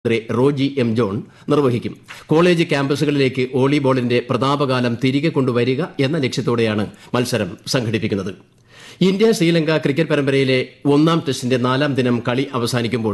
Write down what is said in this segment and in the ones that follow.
മന്ത്രി റോജി എം ജോൺ നിർവഹിക്കും കോളേജ് ക്യാമ്പസുകളിലേക്ക് വോളിബോളിന്റെ പ്രതാപകാലം തിരികെ കൊണ്ടുവരിക എന്ന ലക്ഷ്യത്തോടെയാണ് മത്സരം സംഘടിപ്പിക്കുന്നത് ഇന്ത്യ ശ്രീലങ്ക ക്രിക്കറ്റ് പരമ്പരയിലെ ഒന്നാം ടെസ്റ്റിന്റെ നാലാം ദിനം കളി അവസാനിക്കുമ്പോൾ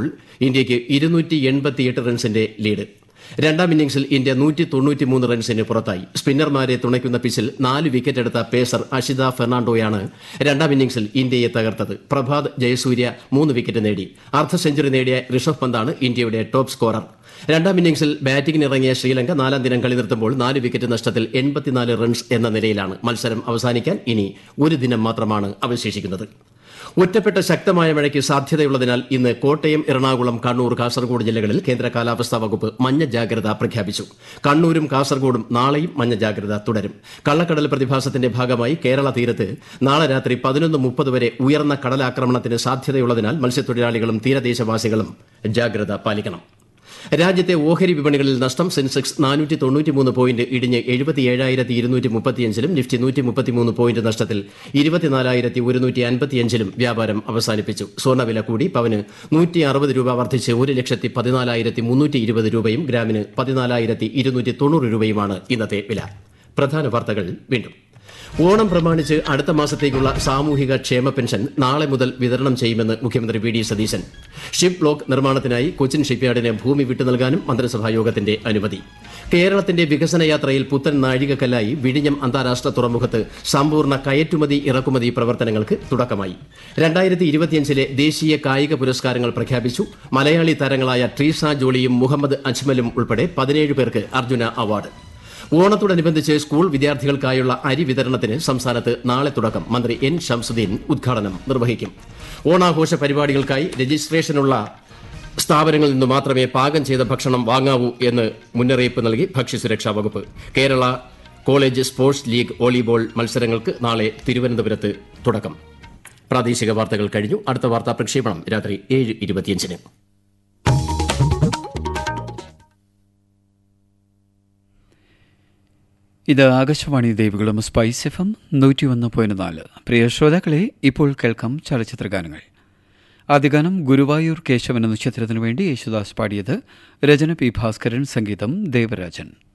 ഇന്ത്യയ്ക്ക് റൺസിന്റെ ലീഡ് രണ്ടാം ഇന്നിംഗ്സിൽ ഇന്ത്യ റൺസിന് പുറത്തായി സ്പിന്നർമാരെ തുണയ്ക്കുന്ന പിച്ചിൽ നാല് വിക്കറ്റ് എടുത്ത പേസർ അഷിത ഫെർണാണ്ടോയാണ് രണ്ടാം ഇന്നിംഗ്സിൽ ഇന്ത്യയെ തകർത്തത് പ്രഭാത് ജയസൂര്യ മൂന്ന് വിക്കറ്റ് നേടി അർദ്ധ സെഞ്ചുറി നേടിയ ഋഷഭ് പന്താണ് ഇന്ത്യയുടെ ടോപ്പ് സ്കോറർ രണ്ടാം ഇന്നിംഗ്സിൽ ബാറ്റിംഗിനിറങ്ങിയ ശ്രീലങ്ക നാലാം ദിനം കളി നിർത്തുമ്പോൾ നാല് വിക്കറ്റ് നഷ്ടത്തിൽ എൺപത്തിനാല് റൺസ് എന്ന നിലയിലാണ് മത്സരം അവസാനിക്കാൻ ഇനി ഒരു ദിനം മാത്രമാണ് അവശേഷിക്കുന്നത് ഒറ്റപ്പെട്ട ശക്തമായ മഴയ്ക്ക് സാധ്യതയുള്ളതിനാൽ ഇന്ന് കോട്ടയം എറണാകുളം കണ്ണൂർ കാസർഗോഡ് ജില്ലകളിൽ കേന്ദ്ര കാലാവസ്ഥാ വകുപ്പ് മഞ്ഞ ജാഗ്രത പ്രഖ്യാപിച്ചു കണ്ണൂരും കാസർഗോഡും നാളെയും മഞ്ഞ ജാഗ്രത തുടരും കള്ളക്കടൽ പ്രതിഭാസത്തിന്റെ ഭാഗമായി കേരള തീരത്ത് നാളെ രാത്രി പതിനൊന്ന് മുപ്പത് വരെ ഉയർന്ന കടലാക്രമണത്തിന് സാധ്യതയുള്ളതിനാൽ മത്സ്യത്തൊഴിലാളികളും തീരദേശവാസികളും ജാഗ്രത പാലിക്കണം രാജ്യത്തെ ഓഹരി വിപണികളിൽ നഷ്ടം സെൻസെക്സ് നാനൂറ്റി തൊണ്ണൂറ്റിമൂന്ന് പോയിന്റ് ഇടിഞ്ഞ് എഴുപത്തിയേഴായിരത്തി ഇരുന്നൂറ്റി മുപ്പത്തിയഞ്ചിലും നിഫ്റ്റി നൂറ്റി മുപ്പത്തിമൂന്ന് പോയിന്റ് നഷ്ടത്തിൽ ഇരുപത്തിനാലായിരത്തി ഒരുന്നൂറ്റി അൻപത്തിയഞ്ചിലും വ്യാപാരം അവസാനിപ്പിച്ചു സ്വർണ്ണവില കൂടി പവന് നൂറ്റി അറുപത് രൂപ വർദ്ധിച്ച് ഒരു ലക്ഷത്തി പതിനാലായിരത്തി മുന്നൂറ്റി ഇരുപത് രൂപയും ഗ്രാമിന് പതിനാലായിരത്തി ഇരുന്നൂറ്റി തൊണ്ണൂറ് രൂപയുമാണ് ഇന്നത്തെ വില പ്രധാന വാർത്തകൾ വീണ്ടും ഓണം പ്രമാണിച്ച് അടുത്ത മാസത്തേക്കുള്ള സാമൂഹിക ക്ഷേമ പെൻഷൻ നാളെ മുതൽ വിതരണം ചെയ്യുമെന്ന് മുഖ്യമന്ത്രി V D Satheesan ship block നിർമ്മാണത്തിനായി കൊച്ചിൻ ഷിപ്പ്യാർഡിന് ഭൂമി വിട്ടു നൽകാനും മന്ത്രിസഭാ യോഗത്തിന്റെ അനുമതി കേരളത്തിന്റെ വികസന യാത്രയിൽ പുത്തൻ നാഴികക്കല്ലായി വിഴിഞ്ഞം അന്താരാഷ്ട്ര തുറമുഖത്ത് സമ്പൂർണ്ണ കയറ്റുമതി ഇറക്കുമതി പ്രവർത്തനങ്ങൾക്ക് തുടക്കമായി രണ്ടായിരത്തി ഇരുപത്തിയഞ്ചിലെ ദേശീയ കായിക പുരസ്കാരങ്ങൾ പ്രഖ്യാപിച്ചു മലയാളി താരങ്ങളായ ട്രീസ ജോളിയും മുഹമ്മദ് അജ്മലും ഉൾപ്പെടെ പതിനേഴ് പേർക്ക് അർജുന അവാർഡ് ഓണത്തോടനുബന്ധിച്ച് സ്കൂൾ വിദ്യാർത്ഥികൾക്കായുള്ള അരി വിതരണത്തിന് സംസ്ഥാനത്ത് നാളെ തുടക്കം മന്ത്രി എൻ ഷംസുദ്ദീൻ ഉദ്ഘാടനം നിർവഹിക്കും ഓണാഘോഷ പരിപാടികൾക്കായി രജിസ്ട്രേഷനുള്ള സ്ഥാപനങ്ങളിൽ നിന്ന് മാത്രമേ പാകം ചെയ്ത ഭക്ഷണം വാങ്ങാവൂ എന്ന് മുന്നറിയിപ്പ് നൽകി ഭക്ഷ്യസുരക്ഷാ വകുപ്പ് Kerala college sports league volleyball മത്സരങ്ങൾക്ക് നാളെ തിരുവനന്തപുരത്ത് തുടക്കം പ്രാദേശിക വാർത്തകൾ കഴിഞ്ഞു അടുത്ത വാർത്താ പ്രക്ഷേപണം രാത്രി ഏഴ് ഇരുപത്തിയഞ്ചിന് ഇത് Akashvani Devikulam spice F M നൂറ്റി ഒന്ന് പോയിന്റ് നാല് പ്രിയ ശ്രോതാക്കളെ ഇപ്പോൾ കേൾക്കാം ചലച്ചിത്രഗാനങ്ങൾ ആദ്യഗാനം ഗുരുവായൂർ കേശവൻ എന്ന ചിത്രത്തിനു വേണ്ടി യേശുദാസ് പാടിയത് രചന പി ഭാസ്കരൻ സംഗീതം ദേവരാജൻ